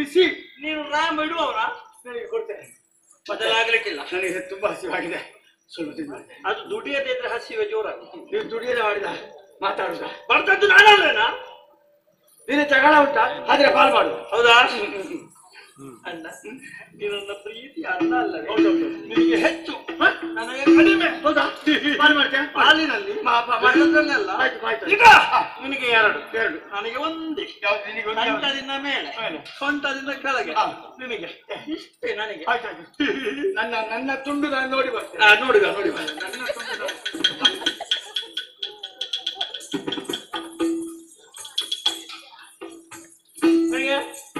ಬಿಸಿ ನೀನು ರಾಮ ಇಡುವವನ ನನಗೆ ಕೊಡ್ತೇನೆ ಬದಲಾಗ್ಲಿಕ್ಕಿಲ್ಲ ನನಗೆ ತುಂಬಾ ಹಸಿವಾಗಿದೆ ಸ್ವಲ್ಪ ತಿನ್ನುವಂತೆ ಅದು ದುಡಿಯದೇ ಇದ್ರೆ ಹಸಿವೆ ಜೋರಾಗಿ ನೀವು ದುಡಿಯದೆ ಮಾಡಿದ ಮಾತಾಡುದ ಬರ್ತದ್ದು ನಾನಲ್ಲೇನಾ ನಿನ್ನ ಜಗಳ ಉಂಟಾ ಆದ್ರೆ ಪಾಲ್ ಮಾಡು ಹೌದಾ ಅಣ್ಣ ನೀನು ನನ್ನ ಪ್ರೀತಿ ಅಣ್ಣ ಅಲ್ಲವೇ ಹೌದೌದು. ನಿನಗೆ ಹೆಚ್ಚು ಹ? ನನಗೆ ಕಡಿಮೆ ಹೌದಾ ಪಾಲ್ ಮಾಡ್ತೇನೆ ಹಾಲಿನಲ್ಲಿ ಮಾ- ಮಾ- ಮಣ್ಣದ್ರಲ್ಲೆಲ್ಲ ಆಯ್ತು, ಆಯ್ತು. ಈಗ ನಿನಗೆ ಎರಡು ಎರಡು ನನಗೆ ಒಂದೇ ಯಾವ್ದು ನಿನಗೆ ಒಂದು ಯಾವ್ದು? ಕಂಠದಿಂದ ಮೇಲೆ ಮೇಲೆ. ಸೊಂಟದಿಂದ ಕೆಳಗೆ ಹಾ. ನಿನಗೆ ಇಷ್ಟೇ ನನಗೆ ಆಯ್ತು, ಆಯ್ತು. ನನ್ನ ನನ್ನ ತುಂಡು ನಾನು ನೋಡಿ ಬರ್ತೇನೆ ಆ, ನೋಡುಗ ನೋಡಿ ಬಾ. ನನ್ನ ತುಂಡು ನಾನು- ನನಗೆ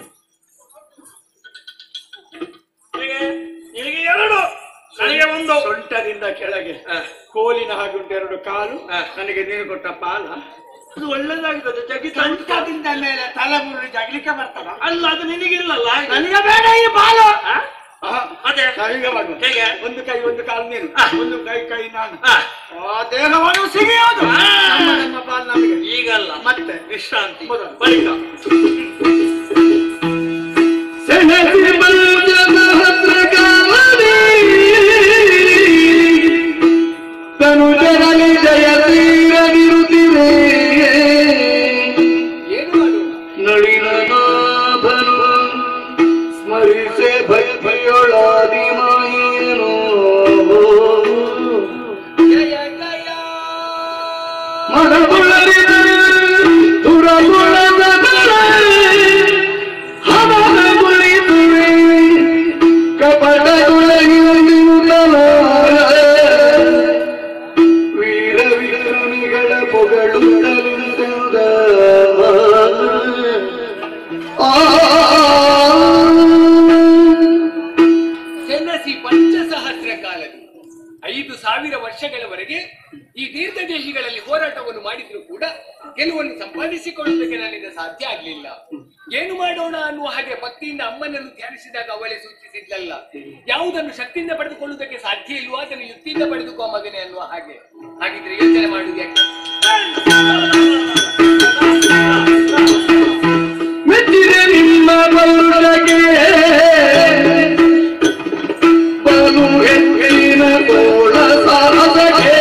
ನಿನಗೆ ನಿನಗೆ ಎರಡು ನನಗೆ ಒಂದು ಸೊಂಟದಿಂದ ಕೆಳಗೆ ಆ, ಕೋಲಿನ ಹಾಗೆ ಉಂಟು ಎರಡು ಕಾಲು ಆ. ನನಗೆ ನೀನು ಕೊಟ್ಟ ಪಾಲ ಅದು ಒಳ್ಳೇದಾಗ್ತದೆ ಜಗಿ ಸೊಂಟದಿಂದ ಮೇಲೆ ತಲೆ ಮುರುಳಿ ಜಗಲಿಕ್ಕೆ ಬರ್ತದ ಅಲ್ಲ ಅದು ನಿನಗಿಲ್ಲಲ್ಲ ಹಾಗೆ. ನನಗೆ ಬೇಡ ಈ ಪಾಲು ಆ? ಅದೇ ನಾವೀಗ ಮಾಡುವ ಹೇಗೆ? ಒಂದು ಕೈ ಒಂದು ಕಾಲು ನೀನು ಆ. ಒಂದು ಕೈ ಕೈ ನಾನು ಆ, ಆ ದೇಹವನ್ನು ಸಿಗಿಯೋದು ಆ. ನಮ್ಮ ನಮ್ಮ ಪಾಲು ನಮಗೆ ಈಗಲ್ಲ ಮತ್ತೆ ವಿಶ್ರಾಂತಿ ಮೊದಲು. ಬಳಿಕ ಸೆಣಸಿ ಬಂದ ಭದ್ರಕಾಲದಿ ತನು ಜನಲಿ ಜಯ ತೀರದಿರುತ್ತಿದೆ ಏನು ಮಾಡೋಣ ನಳಿನನಾಭನು ಸ್ಮರಿಸೆ ಭಯೊಳಾದಿ ಮಾಯೇನೋ ಜಯ ಜಯ ಮನಗುಳರಿದ ದುರಗುಳದ ಹವನ ಕುಳಿತುವೆ ಕಪಟ ವೀರ ವಿಕ್ರಮಿಗಳ ಪೊಗಳುತ್ತಲಿಂದ ಸೆನ್ನಸಿ ಪಂಚಸಹಸ್ರ ಕಾಲದಿ ಐದು ಸಾವಿರ ವರ್ಷಗಳವರೆಗೆ ಈ ತೀರ್ಥದೇಶಿಗಳಲ್ಲಿ ಹೋರಾಟವನ್ನು ಮಾಡಿದ್ರು ಕೂಡ ಗೆಲುವನ್ನು ಸಂಪಾದಿಸಿಕೊಳ್ಳುವುದಕ್ಕೆ ನನ್ನಿಂದ ಸಾಧ್ಯ ಆಗ್ಲಿಲ್ಲ ಏನು ಮಾಡೋಣ ಅನ್ನುವ ಹಾಗೆ ಭಕ್ತಿಯಿಂದ ಅಮ್ಮನನ್ನು ಧ್ಯಾನಿಸಿದಾಗ ಅವಳೇ ಸೂಚಿಸಿದ್ಲಲ್ಲ ಯಾವುದನ್ನು ಶಕ್ತಿಯಿಂದ ಪಡೆದುಕೊಳ್ಳುವುದಕ್ಕೆ ಸಾಧ್ಯ ಇಲ್ವೋ ಅದನ್ನು ಯುಕ್ತಿಯಿಂದ ಪಡೆದುಕೋ ಮಗನೇ ಅನ್ನುವ ಹಾಗೆ ಹಾಗಿದ್ರೆ ಯೋಚನೆ ಮಾಡುವುದು ಯಾಕೆ ಮೆಚ್ಚಿದೆ ನಿಮ್ಮ ಬಲ್ಲಗೆ ಬಲು ಹೆಚ್ಚಿನ ತೋಳ ಸಾಹಸಕ್ಕೆ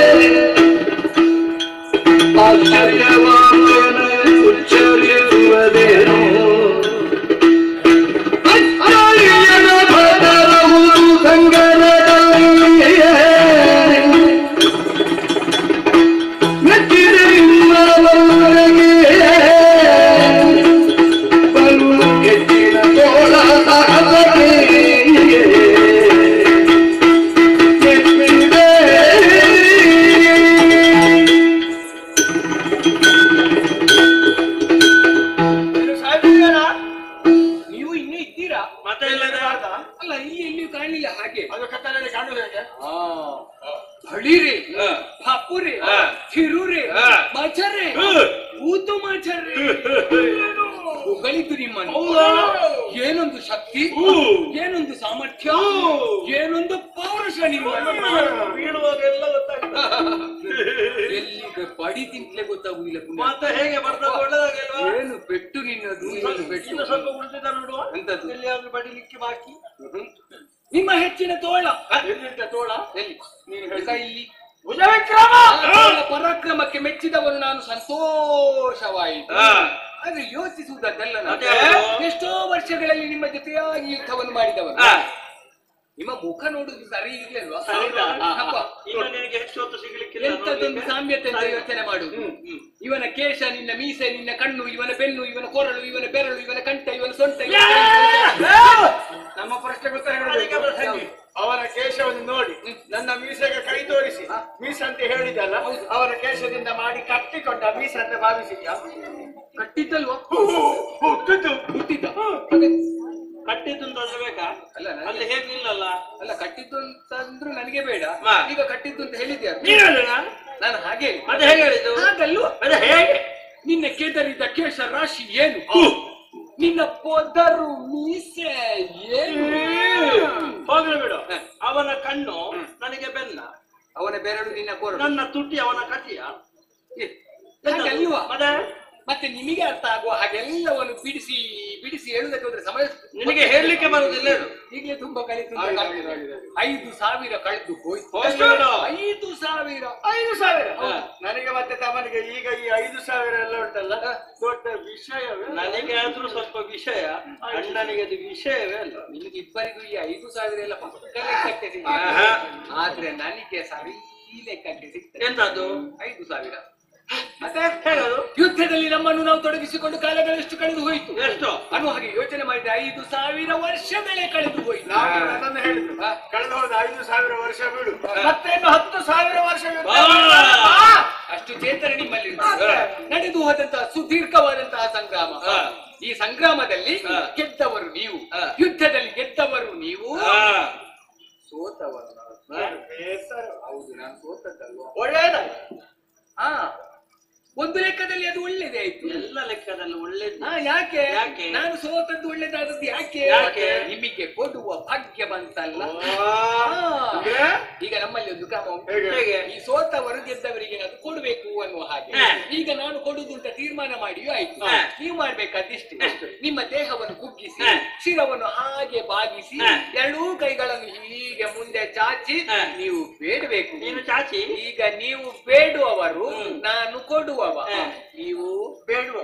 ಆಶ್ಚರ್ಯವಾದನೆ ಉಚ್ಚರಿಸುವುದೇನು ಅಚ್ಚರಿಯದ ಭದ್ರವು ಸಂಗರದಲ್ಲಿಯೇ ಮೆಚ್ಚಿದೆ ನಿಮ್ಮ ಬಲ್ಲಗೆ ಬಲು ಹೆಚ್ಚಿನ ತೋಳ ಸಾಹಸಕ್ಕೆ ಮೆಚ್ಚಿದೆ ನೀನು ಸಾಯ್ತಿದ್ದೀಯಲ್ಲ? ನೀವು ಇನ್ನೂ ಇದ್ದೀರಾ ಮತ್ತೆ ಇಲ್ಲದೆ ಅಲ್ಲ ಇಲ್ಲಿ ಎಲ್ಲಿಯೂ ಕಾಣಲಿಲ್ಲ ಹಾಗೆ ಅದು ಕತ್ತಲಲ್ಲಿ ಕಾಣುವುದು ಹೇಗೆ ಹಳಿರೆ ಹಾ. ಪಾಪುರೆ ಹಾ. ತಿರುರೆ ಹಾ. ಮಚರೆ ಹಾ. ಊತು ಮಚರೆ ಹೊಗಳಿತು ನಿಮ್ಮನ್ನು ಹೌದಾ? ಏನೊಂದು ಶಕ್ತಿ ಹೂ. ಏನೊಂದು ಸಾಮರ್ಥ್ಯ ಹೂ. ಏನೊಂದು ಪೌರುಷ ನಿಮ್ಮ ಬೀಳುವಾಗೆಲ್ಲ ಗೊತ್ತಾಗ್ತದೆ ಎಲ್ಲಿಗೆ ಬಡಿ ತಿಂತಲೇ ಗೊತ್ತಾಗುದಿಲ್ಲ ಪುನಃ. ಮತ್ತೆ ಹೇಗೆ ಬರ್ತದೆ ಒಳ್ಳೇದಾಗಿಲ್ವಾ ಏನು ಪೆಟ್ಟು ನಿನ್ನದು ಇನ್ನೊಂದು ಪೆಟ್ಟು ಇನ್ನು ಸ್ವಲ್ಪ ಉಳಿದಿದ್ದ ನೋಡುವ ಎಂತದ್ದು? ಎಲ್ಲಿಯಾದ್ರೂ ಬಡಿಲಿಕ್ಕೆ ಬಾಕಿ ಹ್ಮ್. ನಿಮ್ಮ ಹೆಚ್ಚಿನ ತೋಳ ಎಲ್ಲಿಂದ ತೋಳ ಎಲ್ಲಿ ನೀನು ಹೇಳ್ತಾ ಇಲ್ಲಿ ಭುಜವಿಕ್ರಮ ಆ ತೋಳ ಪರಾಕ್ರಮಕ್ಕೆ ಮೆಚ್ಚಿದವನು ನಾನು ಸಂತೋಷವಾಯಿತು ಹಾ. ಆದ್ರೆ ಯೋಚಿಸುವುದಲ್ಲ ನಾನು. ಅದೇ ಅದು. ಎಷ್ಟೋ ವರ್ಷಗಳಲ್ಲಿ ನಿಮ್ಮ ಜೊತೆಯಾಗಿ ಯುದ್ಧವನ್ನು ಮಾಡಿದವನು ಹಾ. ನಿಮ್ಮ ಮುಖ ನೋಡುದು ಸರಿ ಇರ್ಲಿಲ್ವಾ ಹೌದಾ? ಅಪ್ಪ, ಇನ್ನು ನಿನಗೆ ಹೆಚ್ಚು ಹೊತ್ತು ಸಿಗ್ಲಿಕ್ಕಿಲ್ಲ ಎಂತದೊಂದು ನೋಡ್ಲಿಕ್ಕೆ. ಸಾಮ್ಯತೆ ಅಂತ ಯೋಚನೆ ಮಾಡು ಇವನ ಕೇಶ ನಿನ್ನ ಮೀಸೆ ನಿನ್ನ ಕಣ್ಣು ಇವನ ಬೆನ್ನು ಇವನ ಕೊರಳು ಇವನ ಬೆರಳು ಇವನ ಕಂಠ ಇವನ ಸೊಂಟ ಇವನ ನಮ್ಮ ಪ್ರಶ್ನೆ ಗೊತ್ತಾ ಅದಕ್ಕೆ ಅವರ ತಂಗಿ. ಹೇಳುದು ಅವನ ಕೇಶವನ್ನು ನೋಡಿ ನನ್ನ ಮೀಸೆಗೆ ಕೈ ತೋರಿಸಿ ಮೀಸ ಅಂತ ಹೇಳಿದಲ್ಲ ಅವನ ಕೇಶದಿಂದ ಮಾಡಿ ಕಟ್ಟಿಕೊಂಡ ಮೀಸ ಅಂತ ಭಾವಿಸಿದ್ಯಾ ಕಟ್ಟಿದ್ದಲ್ವಾ ಹುಟ್ಟಿದ್ದು ಹುಟ್ಟಿದ್ದ ಅದೇ. ಕಟ್ಟಿದ್ದು ಅಂತ ಅಂದ್ರೆ ಬೇಕಾ ಅಲ್ಲ ನನಗೆ- ಅಲ್ಲಿ ಹೇಗಿಲ್ಲಲ್ಲ ಅಲ್ಲ ಕಟ್ಟಿದ್ದು ಅಂತಂದ್ರು ನನಗೆ ಬೇಡ ಹಾ. ಈಗ ಕಟ್ಟಿದ್ದು ಅಂತ ಹೇಳಿದ್ಯಾ ನೀನ್ ಹೇಳಿದ ನಾನು ಹಾಗೆ ಮತ್ತೆ ಹೇಗೆ ಹೇಳಿದ್ದು ಹಾಗಲ್ವಾ ಮತ್ತೆ ಹೇಗೆ ನಿನ್ನ ಕೆದರಿದ ಕೇಶ ರಾಶಿ ಏನು ನಿನ್ನ ಪೊದರು ಮೀಸೆ ಏನು ಹೋಗ್ಲಿ ಬಿಡು ಅವನ ಕಣ್ಣು ನನಗೆ ಬೆನ್ನ ಅವನ ಬೆರಳು ನಿನ್ನ ಕೊರಳು ನನ್ನ ತುಟಿ ಅವನ ಕಟಿಯ ಹಾಗಲ್ವಾ ಮತ್ತೆ ಮತ್ತೆ ನಿಮಗೆ ಅರ್ಥ ಆಗುವ ಹಾಗೆಲ್ಲವನ್ನು ಬಿಡಿಸಿ ಬಿಡಿಸಿ ಹೇಳುವುದಕ್ಕೆ ಹೋದ್ರೆ ಸಮಯ ನಿನಗೆ ಹೇಳಲಿಕ್ಕೆ ಬರುದಿಲ್ಲ ಇದು ಈಗಲೇ ತುಂಬಾ ಕಲಿತು ಆಗಿದೆ, ಆಗಿದೆ, ಆಗಿದೆ. ಐದು ಸಾವಿರ ಕಳೆದು ಹೋಯ್ತು ಎಷ್ಟು ಬೇಡ? ಐದು ಸಾವಿರ ಐದು ಸಾವಿರ ಹಾ. ನನಗೆ ಮತ್ತೆ ತಮ್ಮನಿಗೆ ಈಗ ಈ ಐದು ಸಾವಿರ ಎಲ್ಲ ಉಂಟಲ್ಲ ದೊಡ್ಡ ವಿಷಯವೇ ನನಗೆ ಆದ್ರೂ ಸ್ವಲ್ಪ ವಿಷಯ ಅಣ್ಣನಿಗೆ ಅದು ವಿಷಯವೇ ಅಲ್ಲ ನಿಮಗೆ ಇಬ್ಬರಿಗೂ ಈ ಐದು ಸಾವಿರ ಎಲ್ಲ ಪಕ್ಕ ಲೆಕ್ಕಕ್ಕೆ ಸಿಗ್ತದೆ. ಆಹಾ. ಆದ್ರೆ ನನಗೆ ಸರಿ ಲೆಕ್ಕಕ್ಕೆ ಸಿಗ್ತದೆ ಎಂತದ್ದು ಐದು ಸಾವಿರ ಮತ್ತೆ ಹೇಳೋದು ಯುದ್ಧದಲ್ಲಿ ನಮ್ಮನ್ನು ನಾವು ತೊಡಗಿಸಿಕೊಂಡು ಕಾಲಗಳೆಷ್ಟು ಕಳೆದು ಹೋಯಿತು ಎಷ್ಟು ಅನ್ನೋ ಹಾಗೆ ಯೋಚನೆ ಮಾಡಿದ್ರೆ ಐದು ಸಾವಿರ ವರ್ಷಗಳೇ ಕಳೆದು ಹೋಯಿತು ನಾವು ಅದನ್ನು ಹೇಳಿದ್ದು ಹಾ. ಕಳೆದ ಹೋದ ಐದು ಸಾವಿರ ವರ್ಷ ಬಿಡು ಮತ್ತೆ ಇನ್ನು ಹತ್ತು ಸಾವಿರ ವರ್ಷ ಯುದ್ಧ ಬಾ. ಮಾಡೋಣ. ಅಷ್ಟು ಚೇತನ ನಿಮ್ಮಲ್ಲಿ ಹಾ. ನಡೆದು ಹೋದಂತಹ ಸುದೀರ್ಘವಾದಂತಹ ಸಂಗ್ರಾಮ ಹಾ. ಈ ಸಂಗ್ರಾಮದಲ್ಲಿ ಹಾ. ಗೆದ್ದವರು ನೀವು ಹಾ. ಯುದ್ಧದಲ್ಲಿ ಗೆದ್ದವರು ನೀವು ಹಾ. ಸೋತವರು ನಾನು. ಬೇಸರ. ಹೌದು ನಾನು ಸೋತದ್ದಲ್ವಾ ಒಳ್ಳೆಯದಾಯ್ತು ಹಾ ಒಂದು ಲೆಕ್ಕದಲ್ಲಿ ಅದು ಒಳ್ಳೇದೇ ಆಯ್ತು ಎಲ್ಲ ಲೆಕ್ಕದಲ್ಲಿ ಒಳ್ಳೇದು ಹಾ ಯಾಕೆ ಯಾಕೆ? ನಾನು ಸೋತದ್ದು ಒಳ್ಳೇದಾದದ್ದು ಯಾಕೆ ಯಾಕೆ? ನಿಮಗೆ ಕೊಡುವ ಭಾಗ್ಯ ಬಂತಲ್ಲ ಆ, ಹಾ. ಅಂದ್ರೆ? ಈಗ ನಮ್ಮಲ್ಲಿ ಒಂದು ಕ್ರಮ ಉಂಟು. ಹೇಗೆ? ಹೇಗೆ? ಈ ಸೋತವರು ಗೆದ್ದವರಿಗೆ ಅದು ಕೊಡ್ಬೇಕು ಅನ್ನುವ ಹಾಗೆ ಹಾ. ಈಗ ನಾನು ಕೊಡುದು ಅಂತ ತೀರ್ಮಾನ ಮಾಡಿಯೂ ಆಯ್ತು ಹಾ. ನೀವು ಮಾಡ್ಬೇಕಾದಿಷ್ಟೇ ಎಷ್ಟು? ನಿಮ್ಮ ದೇಹವನ್ನು ಕುಗ್ಗಿಸಿ ಹಾ. ಶಿರವನ್ನು ಹಾಗೆ ಬಾಗಿಸಿ ಹಾ. ಎರಡೂ ಕೈಗಳನ್ನು ಹೀಗೆ ಮುಂದೆ ಚಾಚಿ ಹಾ. ನೀವು ಬೇಡಬೇಕು ನೀನು ಚಾಚಿ ಈಗ ನೀವು ಬೇಡುವವರು ಹ್ಮ್. ನಾನು ಕೊಡುವವ ಹಾ. ನೀವು ಬೇಡುವ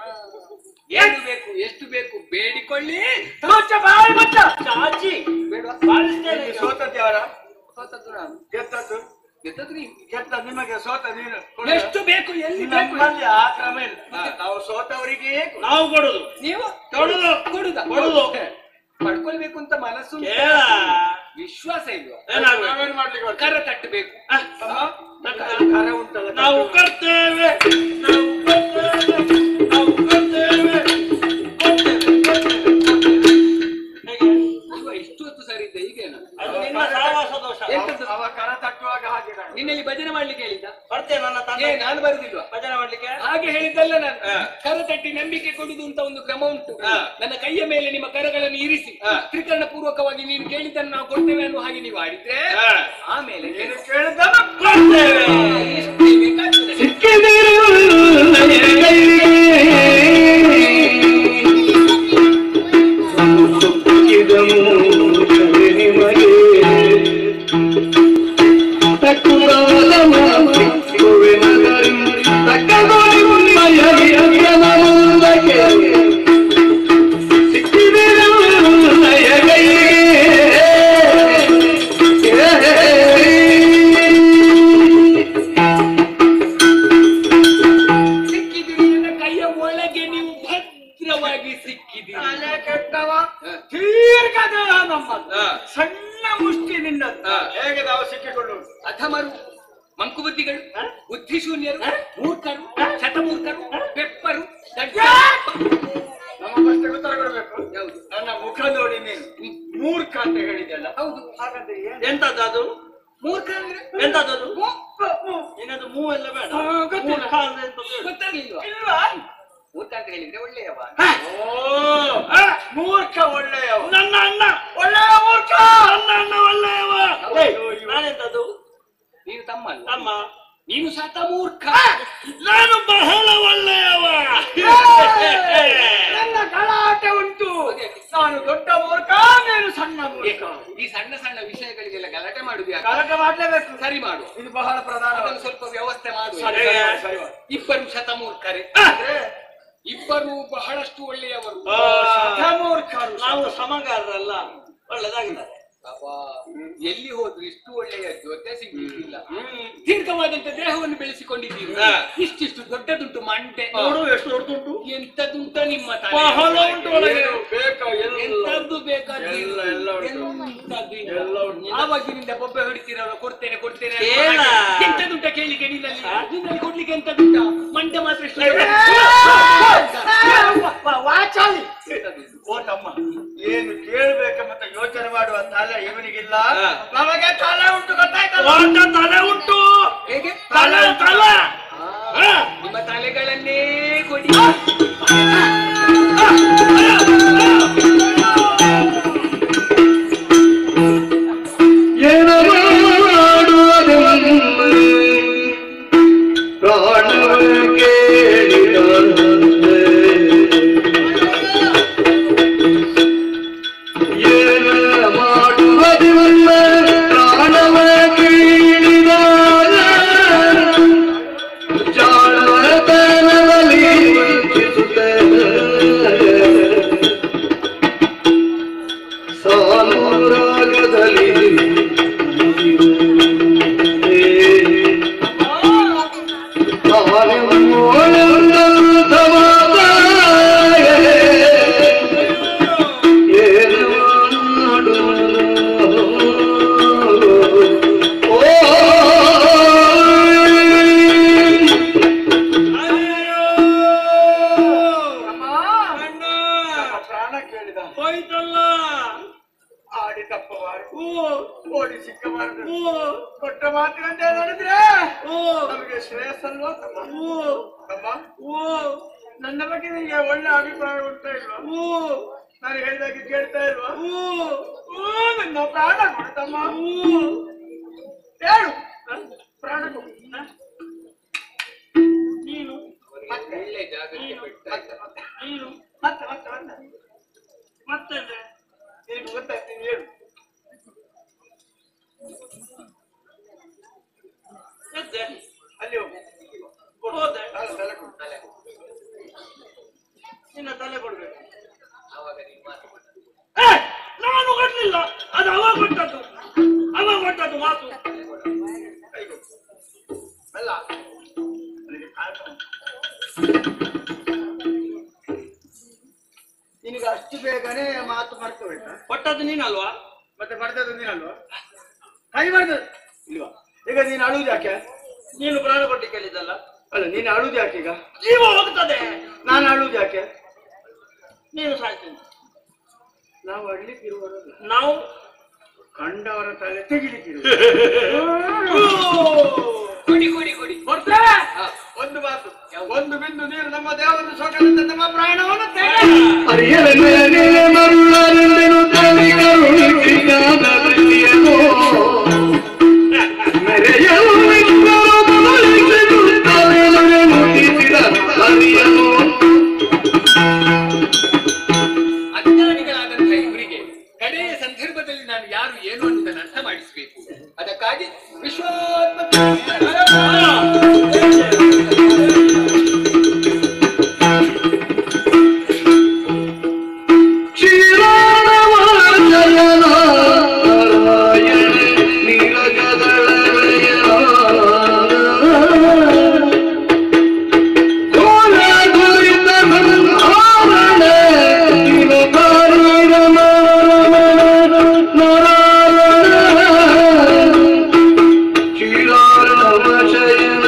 ಏನು ಬೇಕು ಎಷ್ಟು ಬೇಕು ಬೇಡಿಕೊಳ್ಳಿ ಮುಚ್ಚ ಬಾಯಿ ಮುಚ್ಚ ಚಾಚಿ ಬೇಡವಾ ಬಾರಿಸ್ತೇನೆ ನಿಮಗೆ ಈಗ. ಸೋತದ್ದು ಯಾರ ಸೋತದ್ದು ನಾನು ಗೆದ್ದದ್ದು ಗೆದ್ದದ್ದು ನೀವು ಗೆದ್ದ ನಿಮಗೆ ಸೋತ ನೀನು ಕೊಡು. ಎಷ್ಟು ಬೇಕು ಎಲ್ಲಿ ಬೇಕು ನಮ್ಮಲ್ಲಿ ಆ ಕ್ರಮ ಇಲ್ಲ ನಾವು ಸೋತವರಿಗೆ ನಾವು ಕೊಡುದು ನೀವು ಕೊಡುದು. ಕೊಡುದ ಕೊಡುದು. ಪಡ್ಕೊಳ್ಬೇಕು ಅಂತ ಮನಸ್ಸು ಉಂಟು. ಕೇಳ ವಿಶ್ವಾಸ ಇಲ್ವಾ ಏನಾಗ್ಬೇಕು ನಾವೇನ್ ಮಾಡ್ಲಿಕ್ಕೆ ಬರ್ತದೆ? ಕರ ತಟ್ಟಬೇಕು ಆ, ಅಮ್ಮ, ನಕ್ಕ- ಕರ ಉಂಟಲ್ಲ ನಾವು ಕೊಡ್ತೇವೆ ನಾವು ಕೊಡ್ತೇವೆ ನಾವು ಕೊಡ್ತೇವೆ ಕೊಡ್ತೇವೆ, ಕೊಡ್ತೇವೆ. ಹೇಗೆ? ಅಲ್ವಾ ಇಷ್ಟು ಹೊತ್ತು ಸರಿ ಇದ್ದ ಈಗೇನು ಅದು ನಿನ್ನ ಸಹವಾಸ ದೋಷ ಎಂತದ್ದು? ಅವ ಕರ ತಟ್ಟುವಾಗ ಹಾಗೆ ನಾನು. ನಿನ್ನಲ್ಲಿ ಭಜನೆ ಮಾಡ್ಲಿಕ್ಕೆ ಹೇಳಿದ್ದ ಬರ್ತೇನೆ ನನ್ನ ಏ ತಂದೆ ನಾನು ಬರುದಿಲ್ವಾ ಭಜನೆ ಮಾಡ್ಲಿಕ್ಕೆ ಹಾಗೆ ಹೇಳಿದ್ದಲ್ಲ ನಾನು ಹಾ. ಕರ ತಟ್ಟಿ ನಂಬಿಕೆ ಕೊಡುದು ಅಂತ ಒಂದು ಕ್ರಮ ಉಂಟು ಹಾ. ನನ್ನ ಕೈಯ ಮೇಲೆ ನಿಮ್ಮ ಕರಗಳನ್ನು ಇರಿಸಿ ಹಾ. ತ್ರಿಕರಣ ಪೂರ್ವಕವಾಗಿ ನೀನು ಕೇಳಿದ್ದನ್ನು ನಾವು ಕೊಡ್ತೇವೆ ಅನ್ನೋ ಹಾಗೆ ನೀವು ಆಡಿದ್ರೆ ಹಾ. ಆಮೇಲೆ ಏನು ಕೇಳಿದ್ದಲ್ಲ ಕೊಡ್ತೇವೆ ಎಷ್ಟೇ ಬೇಕಾಗ್ತದೆ. ಸಿಕ್ಕಿದಿರಿ ನನ್ನ ಕೈಯ ಒಳಗೆ ನೀವು ಭದ್ರವಾಗಿ ಸಿಕ್ಕಿದ್ದೀರಿ ತಲೆ ಕೆಟ್ಟವ ಹಾ. ದೀರ್ಘ ದೇಹ ನಮ್ಮದು ಹಾ. ಸಣ್ಣ ಮುಷ್ಟಿ ನಿನ್ನದು ಹಾ. ಹೇಗೆ ನಾವು ಸಿಕ್ಕಿಕೊಳ್ಳುವುದು ಅಧಮರು ಮಂಕುಬುದ್ಧಿಗಳು ಬುದ್ಧಿಶೂನ್ಯರು ಮೂರ್ಖರು ಶತಮೂರ್ಖರು ಬೆಪ್ಪರು ದಡ್ಡರು. ನಮಗಷ್ಟೇ ಉತ್ತರ ಕೊಡಬೇಕು ಯಾವುದು ನನ್ನ ಮುಖ ನೋಡಿ ನೀನು ಮೂರ್ಖ ಅಂತ ಹೇಳಿದೆಲ್ಲ ಹೌದು ಹಾಗಂದ್ರೆ ಏನು ಎಂತದ್ದು ಅದು ಮೂರ್ಖ ಅಂದ್ರೆ ಎಂತದ್ದು ಅದು ಮೂರ್ಖ, ಮೂ- ನಿನ್ನದು ಮೂ ಎಲ್ಲ ಬೇಡ ಹಾ, ಗೊತ್ತಿಲ್ಲ. ಮೂರ್ಖ ಅಂದ್ರೆ ಎಂತದ್ದು ಹೇಳು. ಗೊತ್ತಾಗ್ಲಿಲ್ವಾ ಇಲ್ವಾ ಮೂರ್ಖ ಅಂತ ಹೇಳಿದ್ರೆ ಒಳ್ಳೆಯವ ಓ ಆ, ಮೂರ್ಖ ಒಳ್ಳೆಯವ ನನ್ನ ಅಣ್ಣ ಒಳ್ಳೆಯ ಮೂರ್ಖ ನನ್ನ ಅಣ್ಣ ಒಳ್ಳೆಯವ ಹೌದು, ಏಯ್, ಇವ- ನಾನೆಂತದ್ದು ನೀನು ತಮ್ಮ ಅಲ್ವಾ? ತಮ್ಮ ನೀನು ಶತ ಮೂರ್ಖ ನಾನು ಬಹಳ ಒಳ್ಳೆಯವ ನನ್ನ ಗಲಾಟೆ ಉಂಟು ನಾನು ದೊಡ್ಡ ಮೂರ್ಖ ನೀನು ಸಣ್ಣ ಮೂರ್ಖ ಈ ಸಣ್ಣ ಸಣ್ಣ ವಿಷಯಗಳಿಗೆಲ್ಲ ಗಲಾಟೆ ಮಾಡುದು ಯಾಕೆ? ಗಲಾಟೆ ಮಾಡ್ಲೇಬೇಕು ಸರಿ ಮಾಡು ಇದು ಬಹಳ ಪ್ರಧಾನ ಅದನ್ನು ಸ್ವಲ್ಪ ವ್ಯವಸ್ಥೆ ಮಾಡು ಸರಿ, ಸರಿ, ಸರಿ, ಸರಿ. ಇಬ್ಬರು ಶತಮೂರ್ಖರೇ ಇಬ್ಬರು ಬಹಳಷ್ಟು ಒಳ್ಳೆಯವರು ಆ, ಶತಮೂರ್ಖರು ನಾವು ಸಮಗಾರರಲ್ಲ ಒಳ್ಳೆದಾಗಿದ್ದಾರೆ ಪಾಪ, ಎಲ್ಲಿ ಹೋದ್ರು ಇಷ್ಟು ಒಳ್ಳೆಯ ಜೊತೆ ಸಿಗ್ಲಿಕ್ಕಿಲ್ಲ ಹ್ಮ್. ದೀರ್ಘವಾದಂತ ದೇಹವನ್ನು ಬೆಳೆಸಿಕೊಂಡಿದ್ದೀರಿ ಹಾ. ಇಷ್ಟಿಷ್ಟು ದೊಡ್ಡದುಂಟು ಮಂಟೆ ನೋಡು ಎಷ್ಟು ದೊಡ್ಡದುಂಟು ಎಂತದುಂಟ ನಿಮ್ಮ ತಲೆ ಬಹಳ ಉಂಟು ಒಳಗೆ. ಏನು ಬೇಕಾ ಎಲ್ಲ ಎಂತದ್ದು ಬೇಕಾದ್ರೆ ಎಲ್ಲ, ಎಲ್ಲ ಉಂಟು. ಎಂತದ್ದು ಇಲ್ಲ. ಎಲ್ಲ ಉಂಟು. ಆವಾಗಿನಿಂದ ಬೊಬ್ಬೆ ಹೊಡಿತೀರಲ್ಲ ಕೊಡ್ತೇನೆ ಕೊಡ್ತೇನೆ ಅಂತ ಕೇಳ. ಹಾಗೆ. ಎಂತದುಂಟ ಕೇಳಿಕೆ ನಿನ್ನಲ್ಲಿ ನಿನ್ನಲ್ಲಿ ಕೊಡ್ಲಿಕ್ಕೆ ಎಂತದುಂಟ ಮಂಡೆ ಮಾತ್ರ ಎಷ್ಟು ವಾಚಾಲಿ ಎಂತದು? ಓ ತಮ್ಮ ಏನು ಕೇಳಬೇಕೆಂಬ ಯೋಚನೆ ಮಾಡುವ ತಲೆ ಇವನಿಗಿಲ್ಲ ಹಾ. ನಮಗೆ ತಲೆ ಉಂಟು ಗೊತ್ತಾಯ್ತಲ್ಲ ದೊಡ್ಡ ತಲೆ ಉಂಟು ಹೇಗೆ ತಲೆ ತಲೆ ಆ, ಹಾ. ನಿಮ್ಮ ತಲೆಗಳನ್ನೇ ಕೊಡಿ ಏನ ಮಾಡುವುದೆಂದು ಪ್ರಾಣವ ಕೇಳಿದ ಹೋಯ್ತಲ್ಲ ಆಡಿ ತಪ್ಪಬಾರದು ಓ ಓಡಿ ಸಿಕ್ಕಬಾರದು ಓ ಕೊಟ್ಟ ಮಾತಿನಂತೆ ನಡೆದ್ರೆ ಓ ನಮಗೆ ಶ್ರೇಯಸ್ಸಲ್ವಾ ತಮ್ಮ ಓ ತಮ್ಮ ಓ ನನ್ನ ಬಗ್ಗೆ ನಿಮಗೆ ಒಳ್ಳೆ ಅಭಿಪ್ರಾಯ ಉಂಟಾ ಇಲ್ವಾ ಓ ನಾನು ಹೇಳಿದಾಗೆ ಕೇಳ್ತಾ ಇಲ್ವಾ ಓ ಓ ನನ್ನ ಪ್ರಾಣ ಕೊಡ್ತಮ್ಮ ಓ ಹೇಳು ಹ? ಪ್ರಾಣ ಕೊಡು ಹ? ನೀನು ಒಳ್ಳೆ ಜಾಗಕ್ಕೆ ಬಿಡ್ತಾ ಇದ್ದ. ನೀನು ಮತ್ತೆ ಮತ್ತೆ ಮತ್ತೆ ಮತ್ತೆ ನಿನಗೆ ಗೊತ್ತಾಯ್ತು ನೀನು ಹೇಳು ಎದ್ದೆ ಅಲ್ಲಿ ಹೋಗು ಹೋದೆ ತಲೆ ತಲೆ ಕೊಡು ತಲೆ. ನಿನ್ನ ತಲೆ ಕೊಡ್ಬೇಕು ಆವಾಗ ನೀನು ಮಾತು ಕೊಟ್ಟ. ಏ, ನಾನು ಕೊಡ್ಲಿಲ್ಲ ಅದು ಅವ ಕೊಟ್ಟದ್ದು ಅವ ಕೊಟ್ಟದ್ದು ಮಾತು ಕೈ ಕೊಡು ಅಲ್ಲ ನನಗೆ ಕಾರಣ ಉಂಟು. ನಿನಗೆ ಅಷ್ಟು ಬೇಗನೆ ಮಾತು ಮರ್ತು ಹೋಯ್ತಾ ಕೊಟ್ಟದ್ದು ನೀನಲ್ವಾ ಮತ್ತೆ ಮರ್ದದ್ದು ನೀನಲ್ವಾ ಕೈ ಮಾಡ್ದದ್ದು ಇಲ್ವಾ ಈಗ ನೀನು ಅಳುವುದು ಯಾಕೆ ನೀನು ಪ್ರಾಣ ಕೊಟ್ಟಿ ಕೇಳಿದ್ದಲ್ಲ ಅಲ್ಲ ನೀನು ಅಳುವುದು ಯಾಕೆ ಈಗ ಜೀವ ಹೋಗ್ತದೆ ನಾನು ಅಳುವುದು ಯಾಕೆ ನೀನು ಸಾಯ್ತೀನಿ ನಾವು ಅಳ್ಲಿಕ್ಕಿರುವವರಲ್ಲ ನಾವು ಕಂಡವರ ತಲೆ ತೆಗಿಲಿಕ್ಕಿರುವ ಕೊಡಿ ಕೊಡಿ ಕೊಡಿ ಕೊಡ್ತೇ ಒಂದು ಮಾತು ಒಂದು ಬಿಂದು ನೀರು ನಮ್ಮ ದೇವರ ಸೊಗಲಿಂದ ನಮ್ಮ ಪ್ರಾಣವನ್ನು ತೆಗೆ ಅರಿಯಲ ಮೇಲೆ ಮರುಳನೆಂದೆನು ತಾಳಿ ಕರುಣಿಸಿ ಜ್ಞಾನ ದೃಷ್ಟಿಯನ್ನು ಮೆರೆಯಲು ಇಬ್ಬರು ಬದಲಿಸಿರುತ್ತಾರೆ ನಡೆ ಮುಟ್ಟಿಸಿದ ಹರಿಯನು ಅಜ್ಞಾನಿಗಳಾದಂತಹ ಇವರಿಗೆ ಕಡೆಯ ಸಂದರ್ಭದಲ್ಲಿ ನಾನು ಯಾರು ಏನು ಅನ್ನೋದನ್ನು ಅರ್ಥ ಮಾಡಿಸಬೇಕು ಅದಕ್ಕಾಗಿ ವಿಶ್ವಾತ್ಮ ಶ್ರೀರಾಮವಾಚನ ನಾರಾಯಣ ನೀರಜದಳಯ ಘೋರ ದುರಿತ ಸಂಹಾರಣ ಶಿವಕಾರಣ ನಾರಾಯಣ ಶ್ರೀರಾಮ ಶಯನ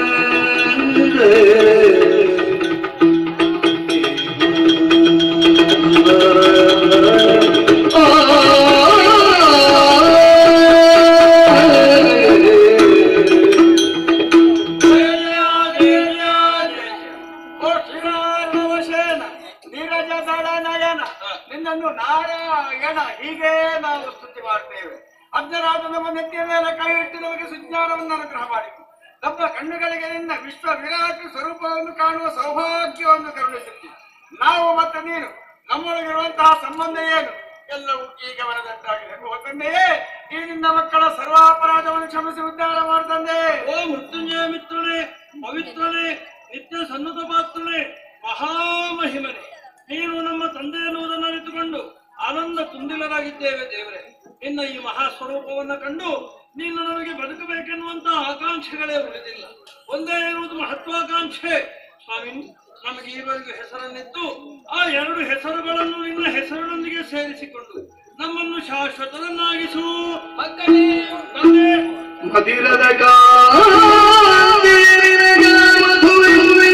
ಓ ಶ್ರೀರಾಮವಶೇನ ನೀರಜ ದಳ ನಯನ ನಿನ್ನನ್ನು ನಾರಾಯಣ ಹೀಗೆ ನಾವು ಸ್ತುತಿ ಮಾಡ್ತೇವೆ ಅಜ್ಞರಾದ ನಮ್ಮ ನೆತ್ತಿಯ ಮೇಲೆ ಕೈ ಇಟ್ಟು ನಮಗೆ ಸುಜ್ಞಾನವನ್ನು ಅನುಗ್ರಹ ಮಾಡಿ ನಮ್ಮ ಕಣ್ಣುಗಳಿಗೆ ನಿನ್ನ ವಿಶ್ವ ವಿರಾಟ್ ಸ್ವರೂಪವನ್ನು ಕಾಣುವ ಸೌಭಾಗ್ಯವನ್ನು ಕರುಣಿಸುತ್ತಿ ನಾವು ಮತ್ತೆ ನೀನು ನಮ್ಮೊಳಗಿರುವಂತಹ ಸಂಬಂಧ ಏನು ಎಲ್ಲವೂ ಈಗ ಮನದಂತಾಗಿದೆ ಓ ತಂದೆಯೇ ಈ ನಿನ್ನ ಮಕ್ಕಳ ಸರ್ವಾಪರಾಧವನ್ನು ಕ್ಷಮಿಸಿ ಉದ್ಧಾರ ಮಾಡ್ತಂದೆ ಓ ಮೃತ್ಯುಂಜಯ ಮಿತ್ರನೇ ಪವಿತ್ರನೇ ನಿತ್ಯ ಸನ್ನತ ಪಾತ್ರನೇ ಮಹಾಮಹಿಮನೆ ನೀನು ನಮ್ಮ ತಂದೆ ಎನ್ನುವುದನ್ನು ಅರಿತುಕೊಂಡು ಆನಂದ ತುಂದಿಲರಾಗಿದ್ದೇವೆ ದೇವರೇ ನಿನ್ನ ಈ ಮಹಾ ಸ್ವರೂಪವನ್ನ ಕಂಡು ನೀನು ನಮಗೆ ಬದುಕಬೇಕೆನ್ನುವಂತ ಆಕಾಂಕ್ಷೆಗಳೇ ಉಳಿದಿಲ್ಲ ಒಂದೇ ಇರುವುದು ಮಹತ್ವಾಕಾಂಕ್ಷೆ ಸ್ವಾಮಿ ನಮಗೆ ಈವರೆಗೂ ಹೆಸರನ್ನಿತ್ತು ಆ ಎರಡು ಹೆಸರುಗಳನ್ನು ನಿನ್ನ ಹೆಸರಿನೊಂದಿಗೆ ಸೇರಿಸಿಕೊಂಡು ನಮ್ಮನ್ನು ಶಾಶ್ವತರನ್ನಾಗಿಸು ಮಕ್ಕಳೇ ತಂದೆ ಮಧಿರದ ಕಾಂತಿ ನಿನಗೆ ಮಧುವಿರುವೆ.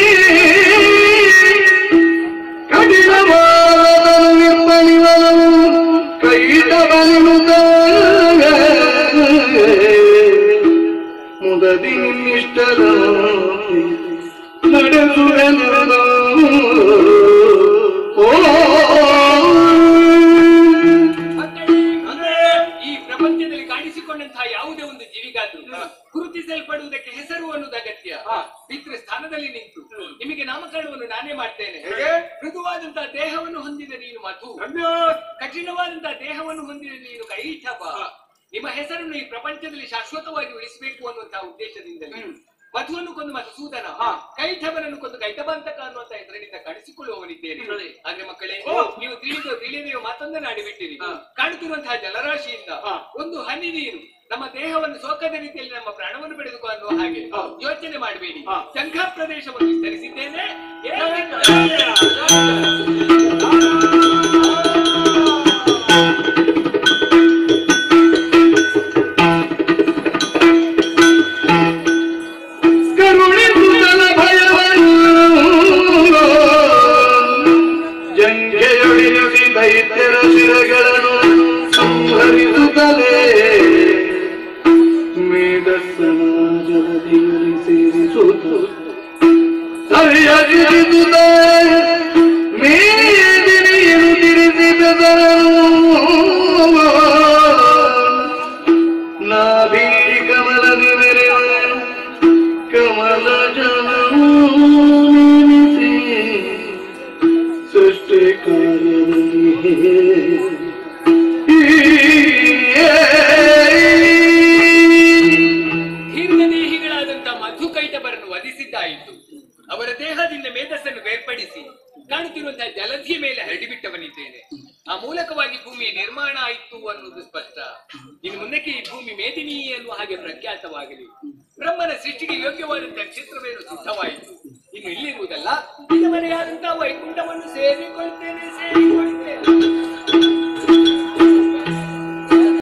ಕಠಿಣವಾದನು ನಿರ್ಬಲಿವನು ಕೈಟ ಬಲಿನುತ್ತಾಗ. ಮುದದಿ ನಿನ್ನಿಷ್ಟದ ನಡೆಸುವೆನು ಓ ಮಕ್ಕಳೇ ತಂದೆ ಈ ಪ್ರಪಂಚದಲ್ಲಿ ಕಾಣಿಸಿಕೊಂಡಂತಹ ಯಾವುದೇ ಒಂದು ಜೀವಿಗಾದ್ರೂ ಗುರುತಿಸಲ್ಪಡುವುದಕ್ಕೆ ಹೆಸರು ಅನ್ನೋದು ಅಗತ್ಯ ಪಿತೃ ಸ್ಥಾನದಲ್ಲಿ ನಿಂತು ನಿಮಗೆ ನಾಮಕರಣವನ್ನು ನಾನೇ ಮಾಡ್ತೇನೆ ಹೇಗೆ? ಮೃದುವಾದಂತಹ ದೇಹವನ್ನು ಹೊಂದಿದ ನೀನು ಮಧು ರಮ್ಯಾ, ಕಠಿಣವಾದಂತಹ ದೇಹವನ್ನು ಹೊಂದಿದ ನೀನು ಕೈಠಬ ನಿಮ್ಮ ಹೆಸರನ್ನು ಈ ಪ್ರಪಂಚದಲ್ಲಿ ಶಾಶ್ವತವಾಗಿ ಉಳಿಸಬೇಕು ಅನ್ನುವಂತಹ ಉದ್ದೇಶದಿಂದಲೇ ಮಧುವನ್ನು ಕೊಂದು ಮಧುಸೂದನ ಕೈಠಬನನ್ನು ಕೊಂದು ಕೈಟಬಂತಕ ಅನ್ನುವಂತ ಹೆಸರಿನಿಂದ ಕಾಣಿಸಿಕೊಳ್ಳುವವನಿದ್ದೇನೆ ನೋಡಿ. ಆದ್ರೆ ಮಕ್ಕಳೇ ಓ. ನೀವು ತಿಳಿದು ತಿಳಿದಿರುವ ಮಾತೊಂದನ್ನು ಆಡಿಬಿಟ್ಟಿರಿ ಕಾಣುತ್ತಿರುವಂತಹ ಜಲರಾಶಿಯಿಂದ ಒಂದು ಹನಿ ನೀರು ನಮ್ಮ ದೇಹವನ್ನು ಸೋಕದ ರೀತಿಯಲ್ಲಿ ನಮ್ಮ ಪ್ರಾಣವನ್ನು ಬೆಳೆದುಕೋ ಅನ್ನುವ ಹಾಗೆ ಯೋಚನೆ ಮಾಡಬೇಡಿ ಶಂಖ ಪ್ರದೇಶವನ್ನು ವಿಸ್ತರಿಸಿದ್ದೇನೆ ಕರುಣಿಸುತ್ತಲ ಭಯವನ್ನು ಜಂಗೆಯೊಳಿಸಿ ಧೈರ್ಯ ಶಿರಗಳನ್ನು ಸಂಹರಿಸುತ್ತಲೇ ಮೇಧಸ್ಸನ ಜಲದಿಯಲ್ಲಿ ಸೇರಿಸುತ್ತ ಸರಿಯಾಗಿರಿಸುತ್ತ ಮೇದಿನಿಯನ್ನು ತಿರುಗಿಸಿದರು ನಾಭಿ ಕಮಲದಿ ಮೆರೆವ ಕಮಲ ಜನಮೂ ನೆನೆಸಿ ಸೃಷ್ಟಿ ಕಾರ್ಯದಲ್ಲಿ ದೀರ್ಘದೇಹಿಗಳಾದಂತಹ ಮಧುಕೈಟಬರನ್ನು ವಧಿಸಿದ್ದಾಯಿತು ಅವರ ದೇಹದಿಂದ ಮೇಧಸ್ಸನ್ನು ಬೇರ್ಪಡಿಸಿ ಕಾಣುತ್ತಿರುವಂತಹ ಜಲಧಿಯ ಮೇಲೆ ಹರಡಿಬಿಟ್ಟವನಿದ್ದೇನೆ ಆ ಮೂಲಕವಾಗಿ ಭೂಮಿಯ ನಿರ್ಮಾಣ ಆಯಿತು ಅನ್ನುವುದು ಸ್ಪಷ್ಟ ಇನ್ನು ಮುಂದಕ್ಕೆ ಈ ಭೂಮಿ ಮೇದಿನಿ ಎನ್ನುವ ಹಾಗೆ ಪ್ರಖ್ಯಾತವಾಗಲಿ ಬ್ರಹ್ಮನ ಸೃಷ್ಟಿಗೆ ಯೋಗ್ಯವಾದಂತಹ ಕ್ಷೇತ್ರವೇನು ಸಿದ್ಧವಾಯಿತು ಇನ್ನು ಇಲ್ಲಿರುವುದಲ್ಲ ಇದುವರೆಯಾದಂತಹ ವೈಕುಂಠವನ್ನು ಸೇರಿಕೊಳ್ತೇನೆ ಸೇರಿಕೊಳ್ತೇನೆ